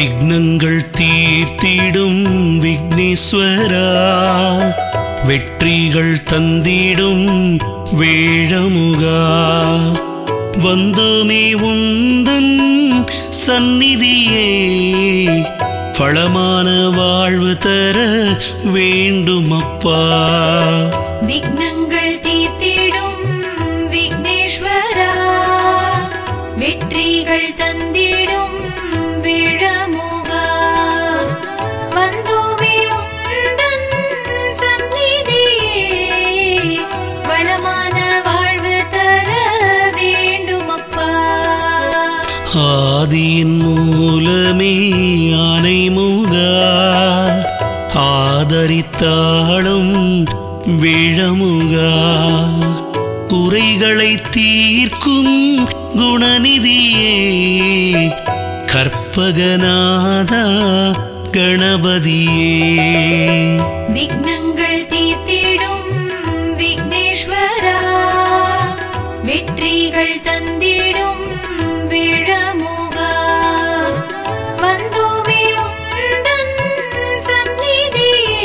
விக்னங்கள் தீர்த்திடும் விக்னேஸ்வரா வெற்றிகள் தந்திடும் வேழமுகா வந்துமே உந்தன் சந்நிதியே பழமான வாழ்வு தர வேண்டுமப்பா விக்னங்கள் தீர்த்திடும் விக்னேஸ்வரா வெற்றிகள் தந்திடும் விழமுகா வந்தோமே உந்தன் சந்நிதியே வளமான வாழ்வு தர வேண்டுமப்பா ஆதியின் மூலமே ஆனை முகா ஆதரித்தாளும் விழமுகா குறைகளை தீர்க்கும் குணநிதியே கற்பகநாதா கணபதியே விக்னங்கள் தீர்த்திடும் விக்னேஸ்வரா வெற்றிகள் தந்திடும் விழமுகா வந்தோமே உந்தன் சந்நிதியே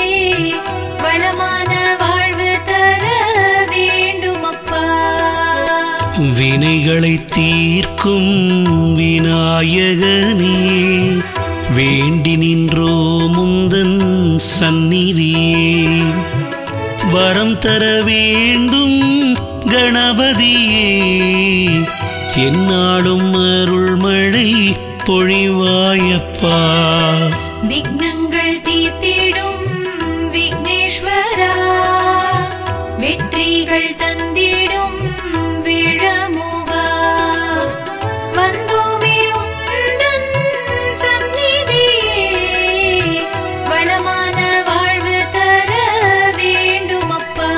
வளமான வாழ்வு தர வேண்டுமப்பா வினைகளை தீர்க்கும் விநாயகனே வேண்டி நின்றோ முந்தன் சந்நிதியே வரம் தர வேண்டும் கணபதியே என்னாலும் அருள்மழை பொழிவாயப்பா விக்னங்கள் தீர்த்திடும் விக்னேஸ்வரா வெற்றிகள் தந்திடும் விழமுகா வந்தோமே உந்தன் சந்நிதியே வளமான வாழ்வு தர வேண்டுமப்பா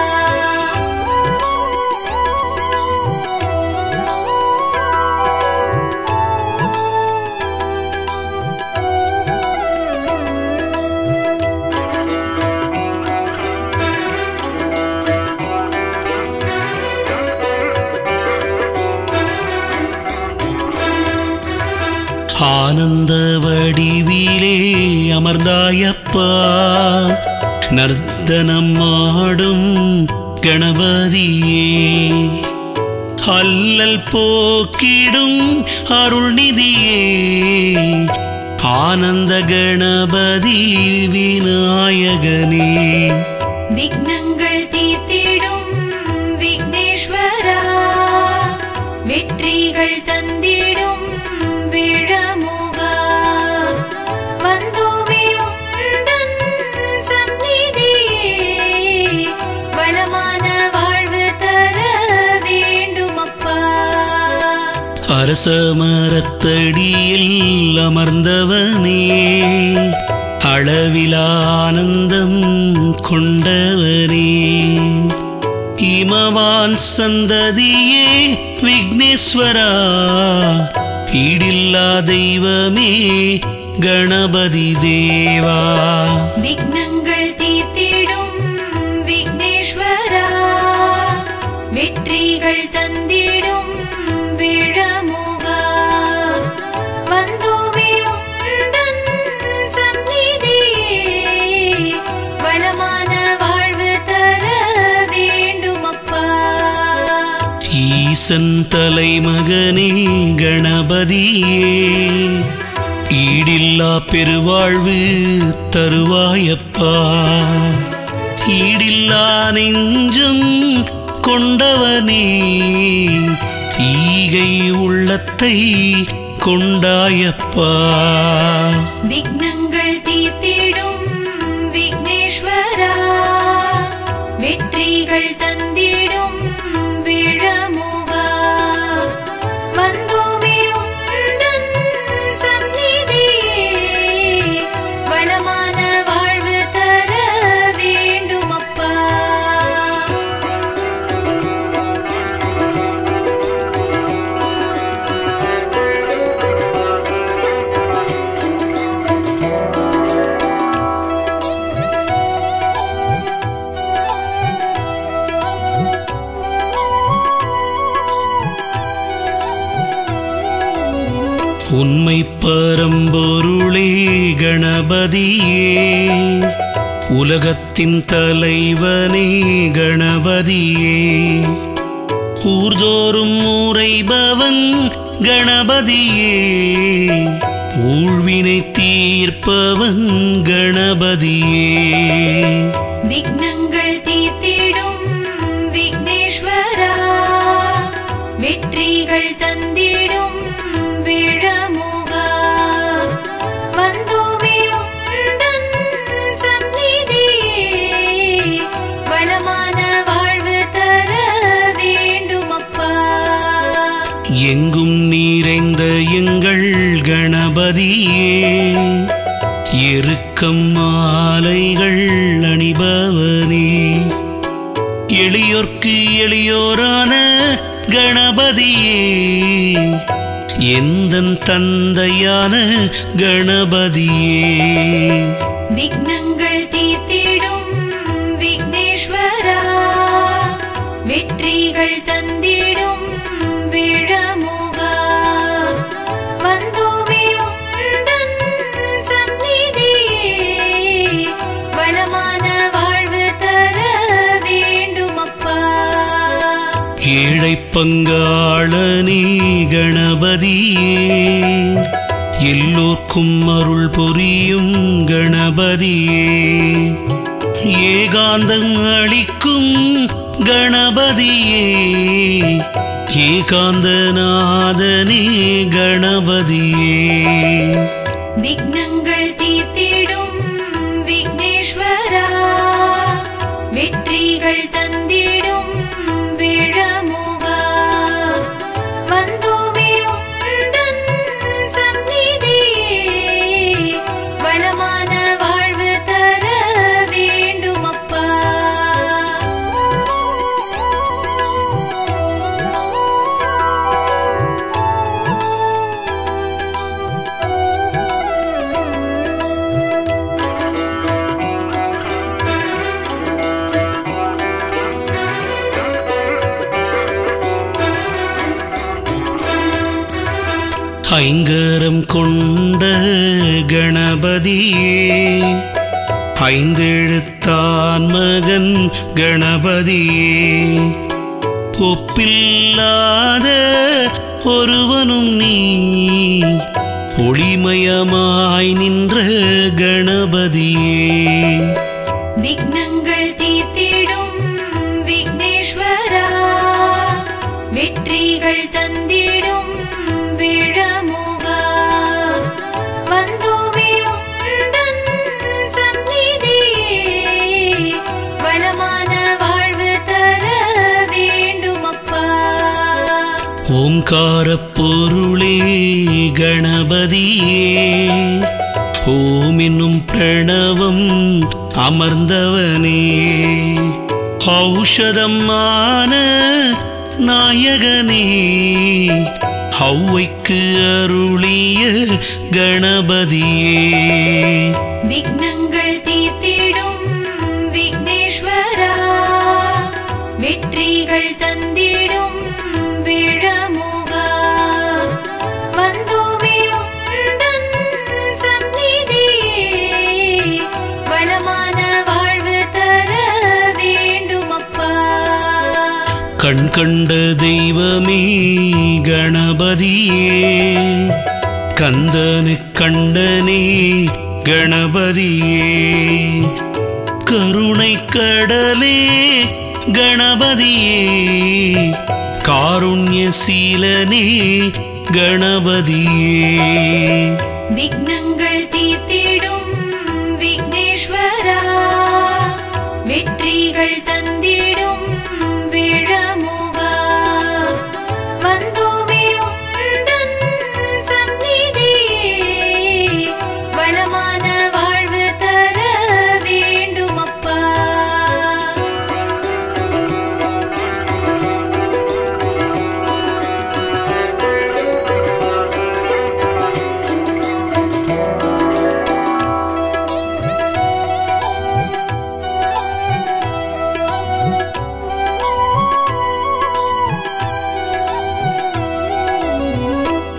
ஆனந்த வடிவிலே அமர்ந்தாயப்பா நர்த்தனம் ஆடும் கணபதியே அல்லல் போக்கிடும் அருள்நிதியே ஆனந்த கணபதி விநாயகனே விக்னங்கள் தீர்த்திடும் விக்னேஸ்வரா வெற்றிகள் தந்திடும் விழமுகா வந்தோமே உந்தன் சந்நிதியே வளமான வாழ்வு தர வேண்டுமப்பா அரச மரத்தடியில் அமர்ந்தவனே அளவிலா ஆனந்தம் கொண்டவனே இமவான் சந்ததியே விக்னேஸ்வரா ஈடில்லா தெய்வமே கணபதி தேவா விக்னங்கள் தீர்த்திடும் விக்னேஸ்வரா வெற்றிகள் தந்திடும் விழமுகா வந்தோமே உந்தன் சந்நிதியே வளமான வாழ்வு தர வேண்டுமப்பா ஈசன் தலைமகனே கணபதியே ஈடில்லா பெருவாழ்வு தருவாயப்பா ஈடில்லா நெஞ்சம் கொண்டவனே ஈகை உள்ளத்தை கொண்டாயப்பா விக்னங்கள் தீர்த்திடும் விக்னேஸ்வரா வெற்றிகள் தந்திடும் விழமுகா வந்தோமே உந்தன் சந்நிதியே வளமான வாழ்வு தர வேண்டுமப்பா உண்மை பரம்பொருளே கணபதியே உலகத்தின் தலைவனே கணபதியே ஊர்தோறும் உரைபவன் கணபதியே ஊழ்வினை தீர்ப்பவன் கணபதியே விக்னங்கள் தீர்த்திடும் விக்னேஸ்வரா வெற்றிகள் தந்திடும் விழமுகா வந்தோமே உந்தன் சந்நிதியே வளமான வாழ்வு தர வேண்டுமப்பா எங்கும் நிறைந்த எங்கள் கணபதியே எருக்கம் மாலைகள் அணிபவனே எளியோர்க்கு எளியோரான கணபதியே எந்தன் தந்தையான கணபதியே விக்னங்கள் தீர்த்திடும் விக்னேஸ்வரா வெற்றிகள் தந்திடும் விழமுகா வந்தோமே உந்தன் சந்நிதியே வளமான வாழ்வு தர வேண்டுமப்பா ஏழை பங்காளனே கணபதியே எல்லோர்க்கும் அருள் புரியும் கணபதியே ஏகாந்தம் அளிக்கும் கணபதியே ஏகாந்தநாதனே கணபதியே விக்னங்கள் தீர்த்திடும் விக்னேஸ்வரா வெற்றிகள் தந்திடும் விழமுகா வந்தோமே உந்தன் சந்நிதியே வளமான வாழ்வு தர வேண்டுமப்பா ஐங்கரம் கொண்ட கணபதியே ஐந்தெழுத்தான் மகன் கணபதியே ஒப்பில்லாத ஒருவனும் நீ ஒளிமயமாய் நின்ற கணபதியே விக்னங்கள் தீர்த்திடும் விக்னேஸ்வரா வெற்றிகள் தந்திடும் விழமுகா வந்தோமே உந்தன் சந்நிதியே வளமான வாழ்வு தர வேண்டுமப்பா ஓம்காரப் பொருளே கணபதியே ஓம் என்னும் பிரணவம் அமர்ந்தவனே ஔஷதமான நாயகனே ஹௌவைக்கு அருளிய கணபதியே விக்னங்கள் தீர்த்திடும் விக்னேஸ்வரா வெற்றிகள் தந்திடும் விழமுகா வந்தோமே உந்தன் சந்நிதியே வளமான வாழ்வு தர வேண்டுமப்பா கண் கண்ட தெய்வமே கணபதியே கந்தனு கண்டனே கணபதியே கருணை கடலே கணபதியே காருண்ய சீலனே கணபதியே விக்னங்கள் தீர்த்திடும் விக்னேஸ்வரா வெற்றிகள் தந்திடும் விழமுகா வந்தோமே உந்தன் சந்நிதியே வளமான வாழ்வு தர வேண்டுமப்பா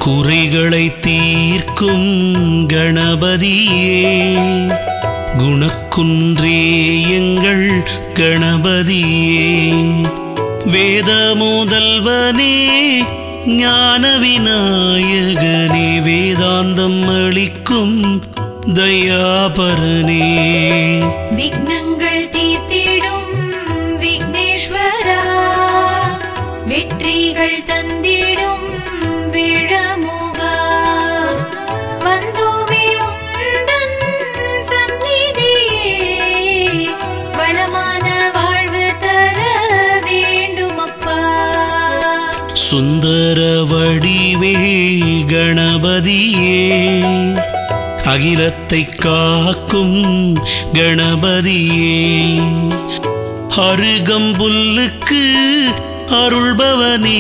குறைகளை தீர்க்கும் கணபதியே குணக்குன்றே எங்கள் கணபதியே வேத முதல்வனே ஞான விநாயகனே வேதாந்தம் அளிக்கும் தயாபரனே விக்னங்கள் தீர்த்திடும் விக்னேஸ்வரா வெற்றிகள் தந்திடும் விழமுகா வந்தோமே உந்தன் சந்நிதியே வளமான வாழ்வு தர வேண்டுமப்பா சுந்தர வடிவே கணபதியே அகிலத்தை காக்கும் கணபதியே அருகம்புல்லுக்கு அருள்பவனே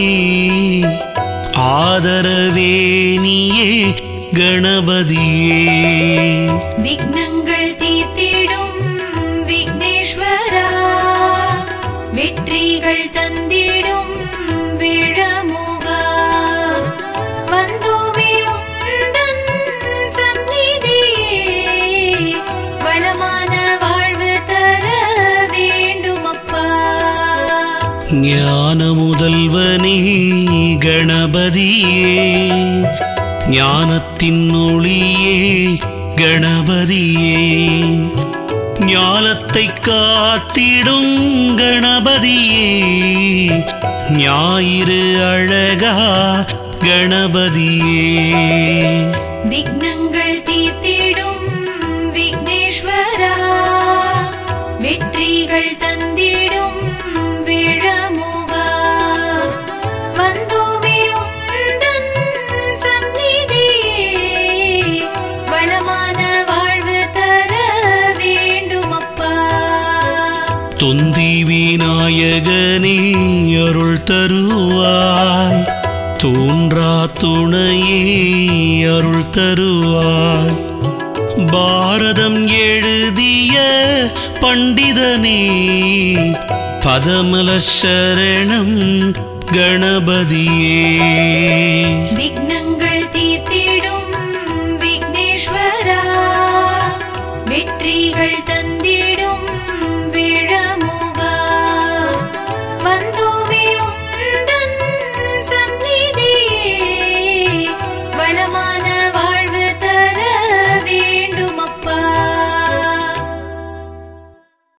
ஆதரவே நீயே கணபதியே விக்னங்கள் தீர்த்திடும் விக்னேஸ்வரா வெற்றிகள் தந்திடும் விழமுகா வந்தோமே உந்தன் சந்நிதியே வளமான வாழ்வு தர வேண்டுமப்பா ஞான முதல்வனே கணபதியே ஞானத்தின் ஒளியே கணபதியே ஞானத்தை காத்திடும் கணபதியே ஞாயிறு அழகா கணபதியே விக்னங்கள் தீர்த்திடும் விக்னேஸ்வரா வெற்றிகள் தந்திடும் விழமுகா வந்தோமே உந்தன் சந்நிதியே வளமான வாழ்வு தர வேண்டுமப்பா தொந்தி விநாயகனே அருள் தருவாய் தோன்றா துணையே அருள் தருவாய் பாரதம் எழுதிய பண்டிதனே பதமல சரணம் கணபதியே விக்னங்கள் தீர்த்திடும் விக்னேஸ்வரா வெற்றிகள் தந்திடும் விழமுகா வந்தோமே உந்தன் சந்நிதியே வளமான வாழ்வு தர வேண்டுமப்பா